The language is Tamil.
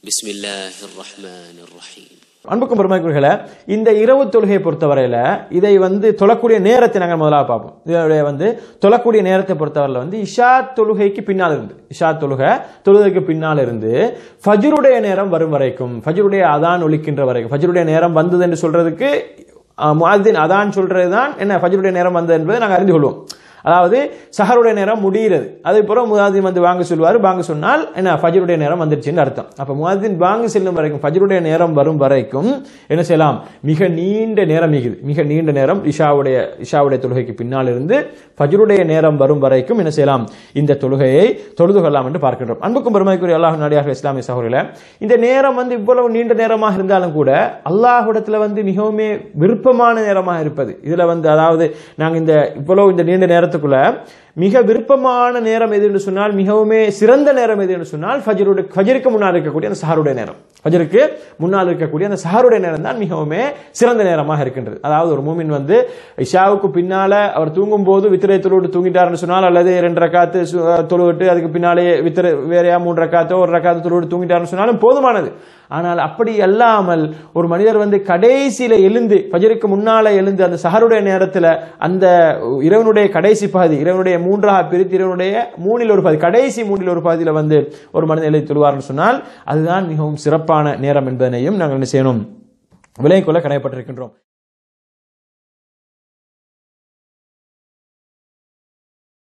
بسم الله الرحمن الرحيم அன்புக்கும் பெருமைக்குரியர்களே இந்த இரவு தொழுகையை பொறுத்தவரையில இதை வந்து தொழக்கூடிய நேரத்தை நாங்கள் முதலாக பார்ப்போம் இதனுடைய வந்து தொழக்கூடிய நேரத்தை பொறுத்தவரையில வந்து இஷா தொழுகைக்கு பின்னால் இருந்து இஷா தொழுகை தொழுகைக்கு பின்னால் இருந்து ஃபஜ்ருடைய நேரம் வரும் வரைக்கும் ஃபஜ்ருடைய அதான் ஒலிக்கின்ற வரைக்கும் ஃபஜ்ருடைய நேரம் வந்தது என்று சொல்றதுக்கு அஹ், முஅத்தின் அதான் சொல்றது தான் என்ன ஃபஜ்ருடைய நேரம் வந்தது என்பதை நாங்கள் அறிந்து கொள்வோம் அதாவது சஹருடைய நேரம் முடிகிறது அது பிறகு முகாதின் வந்து வாங்க சொல்லுவார் வாங்க சொன்னால் என்ன ஃபஜருடைய நேரம் வந்துருச்சுன்னு அர்த்தம் அப்ப முகாதின் வாங்க செல்லும் வரைக்கும் ஃபஜருடைய நேரம் வரும் வரைக்கும் என்ன செய்யலாம் மிக நீண்ட நேரம் மிகுது மிக நீண்ட நேரம் இஷாவுடைய இஷாவுடைய தொழுகைக்கு பின்னால் இருந்து ஃபஜருடைய நேரம் வரும் வரைக்கும் என்ன செய்யலாம் இந்த தொழுகையை தொழுது கொள்ளலாம் என்று பார்க்கின்றோம் அன்புக்கும் பெருமைக்குரிய அல்லாஹ் நாடியாக இஸ்லாமிய சகோதரில் இந்த நேரம் வந்து இவ்வளவு நீண்ட நேரமாக இருந்தாலும் கூட அல்லாஹ்விடத்துல வந்து மிகவுமே விருப்பமான நேரமாக இருப்பது இதுல வந்து அதாவது நாங்க இந்த இவ்வளவு இந்த நீண்ட நேரத்துக்குள்ள மிக விருப்பமான நேரம் எது என்று சொன்னால் மிகவுமே சிறந்த நேரம் எது என்று சொன்னால் ஃபஜருடைய ஃபஜருக்கு முன்னால் இருக்கக்கூடிய அந்த சஹருடைய நேரம் ஃபஜருக்கு முன்னால் இருக்கக்கூடிய அந்த சஹருடைய நேரம் தான் மிகவுமே சிறந்த நேரமாக இருக்கின்றது அதாவது ஒரு மூமின் வந்து இஷாவுக்கு பின்னால அவர் தூங்கும் போது வித்திரை தொழுவிட்டு தூங்கிட்டாருன்னு சொன்னால் அல்லது ரெண்டு ரக்காத்து சு- தொழுவிட்டு அதுக்கு பின்னாலே வித்திரை வேறையா மூன்று ரக்காத்தோ ஒரு ரக்காத்து தொழுவிட்டு தூங்கிட்டாருன்னு சொன்னாலும் போதுமானது ஆனால் அப்படி அல்லாமல் ஒரு மனிதர் வந்து கடைசியில எழுந்து ஃபஜருக்கு முன்னால எழுந்து அந்த சஹருடைய நேரத்துல அந்த இரவனுடைய கடைசி பகுதி இரவனுடைய மூன்றாக பிரித்து இரவனுடைய மூணில் ஒரு பகுதி கடைசி மூணில் ஒரு பகுதியில வந்து ஒரு மனிதன் எழுதி தொழுவார்னு சொன்னால் அதுதான் மிகவும் சிறப்பான நேரம் என்பதனையும் நாங்கள் என்ன செய்யணும் விலை கொள்ள கடைப்பட்டிருக்கின்றோம்